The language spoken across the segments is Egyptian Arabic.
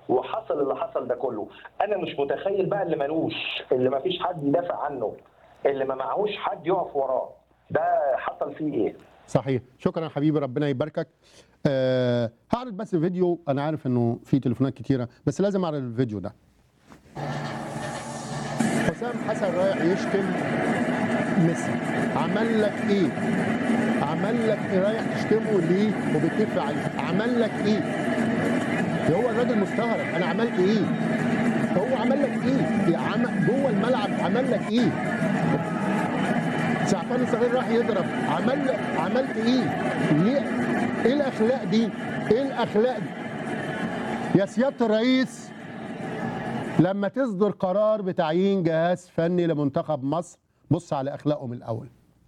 وحصل اللي حصل ده كله انا مش متخيل بقى اللي ملوش اللي ما فيش حد يدافع عنه اللي ما معهوش حد يقف وراه ده حصل فيه ايه صحيح شكرا يا حبيبي ربنا يباركك أه هعرض بس فيديو انا عارف انه في تليفونات كتيره بس لازم اعرض الفيديو ده حسام حسن رايح يشتم ميسي عمل لك ايه عمل لك ايه رايح تشتمه ليه وبتدافع عليه عمل لك ايه ده هو الراجل مستغرب انا عملت ايه هو عمل لك ايه يا عم جوه الملعب عمل لك ايه سعفان الصغير راح يضرب عمل لك عملت ايه ليه ايه الاخلاق دي ايه الاخلاق دي يا سياده الرئيس لما تصدر قرار بتعيين جهاز فني لمنتخب مصر بص على اخلاقهم الاول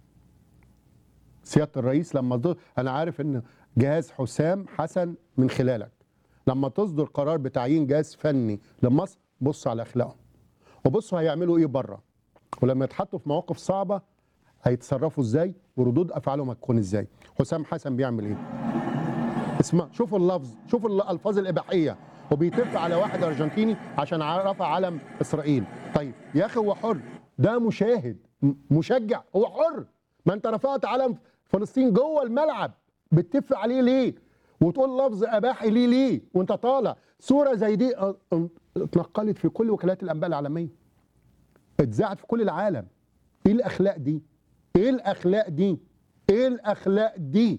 سياده الرئيس لما تصدر انا عارف ان جهاز حسام حسن من خلالك لما تصدر قرار بتعيين جهاز فني لمصر بص على اخلاقهم وبصوا هيعملوا ايه بره ولما يتحطوا في مواقف صعبه هيتصرفوا ازاي وردود افعالهم هتكون ازاي حسام حسن بيعمل ايه اسمع شوفوا اللفظ شوفوا الالفاظ الاباحيه وبيتف على واحد ارجنتيني عشان رفع علم اسرائيل طيب يا اخي هو حر ده مشاهد م- مشجع هو حر ما انت رفعت علم فلسطين جوه الملعب بتتف عليه ليه وتقول لفظ اباحي ليه ليه وانت طالع صوره زي دي اه، اه، اتنقلت في كل وكالات الانباء العالميه اتذاعت في كل العالم ايه الاخلاق دي ايه الاخلاق دي ايه الاخلاق دي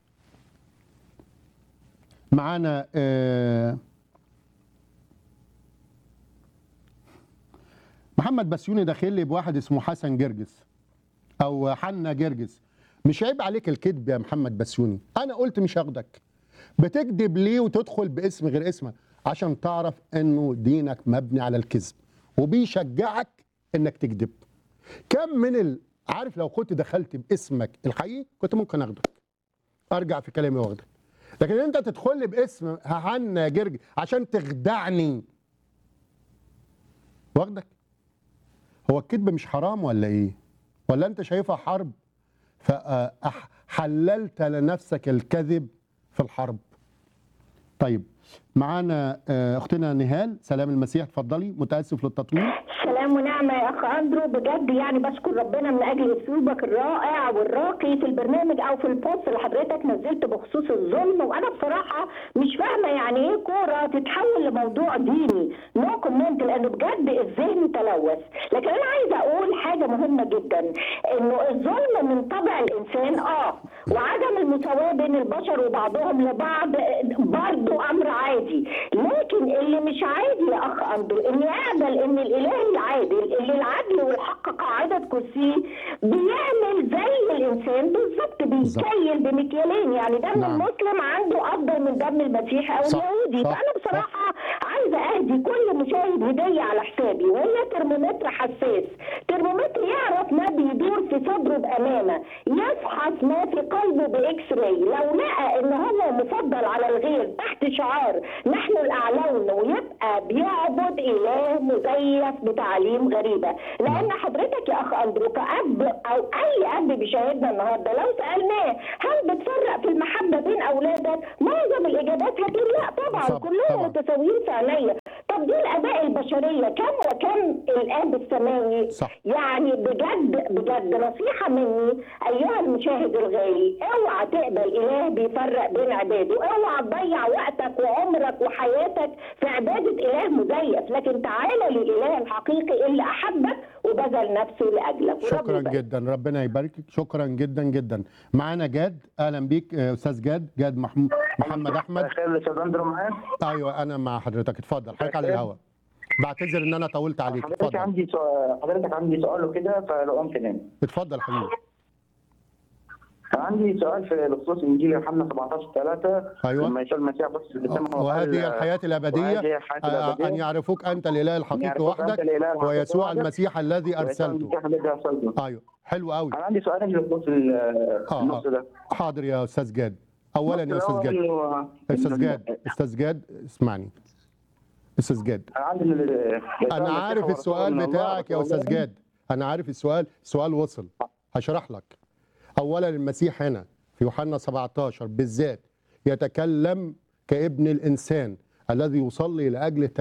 معانا آه، محمد بسيوني داخل لي بواحد اسمه حسن جرجس او حنا جرجس مش عيب عليك الكذب يا محمد بسيوني انا قلت مش هاخدك بتكذب ليه وتدخل باسم غير اسمك عشان تعرف انه دينك مبني على الكذب وبيشجعك انك تكذب كم من ال... عارف لو كنت دخلت باسمك الحقيقي كنت ممكن اخدك ارجع في كلامي واخدك لكن انت تدخل لي باسم هحنا جرج عشان تخدعني واخدك هو الكذب مش حرام ولا ايه ولا انت شايفها حرب فحللت لنفسك الكذب في الحرب طيب معانا آه، اختنا نهال سلام المسيح اتفضلي متاسف للتطويل سلام ونعمة يا أخ أندرو بجد يعني بشكر ربنا من أجل أسلوبك الرائع والراقي في البرنامج أو في البوست اللي حضرتك نزلته بخصوص الظلم وأنا بصراحة مش فاهمة يعني إيه كورة تتحول لموضوع ديني نو كومنت لأنه بجد الذهن تلوث لكن أنا عايزة أقول حاجة مهمة جدا إنه الظلم من طبع الإنسان آه وعدم المساواة بين البشر وبعضهم لبعض برضه أمر عادي لكن اللي مش عادي يا أخ أندرو إني أقبل إن الإله العادل اللي العدل والحق قاعدة كرسيه بيعمل زي الإنسان بالظبط بيكيل بمكيالين يعني دم نعم. المسلم عنده أفضل من دم المسيحي أو صح، اليهودي صح، فأنا بصراحة عايزة أهدي كل مشاهد هدية على حسابي وهي ترمومتر حساس ترمومتر يعرف ما بيدور في صدره بأمانة يفحص ما في قلبه بإكس راي لو لقى إن هو مفضل على الغير تحت شعار نحن الأعلون ويبقى بيعبد إله مزيف بتعاليم غريبة لأن حضرتك يا أخ أندرو كأب أو أي أب بيشاهدنا النهاردة لو سألناه هل بتفرق في المحبة بين أولادك معظم الإجابات هتقول لا طبعا طب- كلهم طبعاً. متساويين في عينيا طب دي الآباء البشرية كم وكم الآب السماوي صح. يعني بجد بجد نصيحة مني أيها المشاهد الغالي اوعى تقبل إله بيفرق بين عباده اوعى تضيع وقتك وعمرك وحياتك في عبادة إله مزيف لكن تعالى للإله الحقيقي اللي أحبك وبذل نفسه لأجلك ورب شكرا يبارك. جدا ربنا يباركك شكرا جدا جدا معانا جاد اهلا بيك آه، استاذ جاد جاد محمود محمد احمد خير استاذ اندرو معاك ايوه انا مع حضرتك اتفضل حضرتك على الهواء بعتذر ان انا طولت عليك حضرتك اتفضل عندي سؤال حضرتك عندي سؤال وكده فلو قمت نام اتفضل حبيبي عندي سؤال في بخصوص انجيل يوحنا 17 3 أيوة. لما يسوع المسيح بص للسماء وقال- وهذه الحياة الأبدية وهذه الحياة آه، الأبدية أن يعرفوك أنت الإله أن الحقيقي يعرفوك أنت وحدك الإله الحقيقي ويسوع وحدك المسيح الذي ويسوع أرسلته المسيح الذي أرسلته أيوه حلو قوي أنا عندي سؤال بخصوص ال- آه، النص آه. ده حاضر يا أستاذ جاد أولا يا أستاذ جاد الأول إنه- أستاذ إنه- جاد أستاذ جاد اسمعني أستاذ جاد أنا عندي ال- يسوع أنا المسيح عارف هو رسول السؤال من الله بتاعك يا ورسول أستاذ الله. جاد أنا عارف السؤال السؤال وصل هشرح لك أولا المسيح هنا في يوحنا 17 بالذات يتكلم كابن الإنسان الذي يصلي لاجل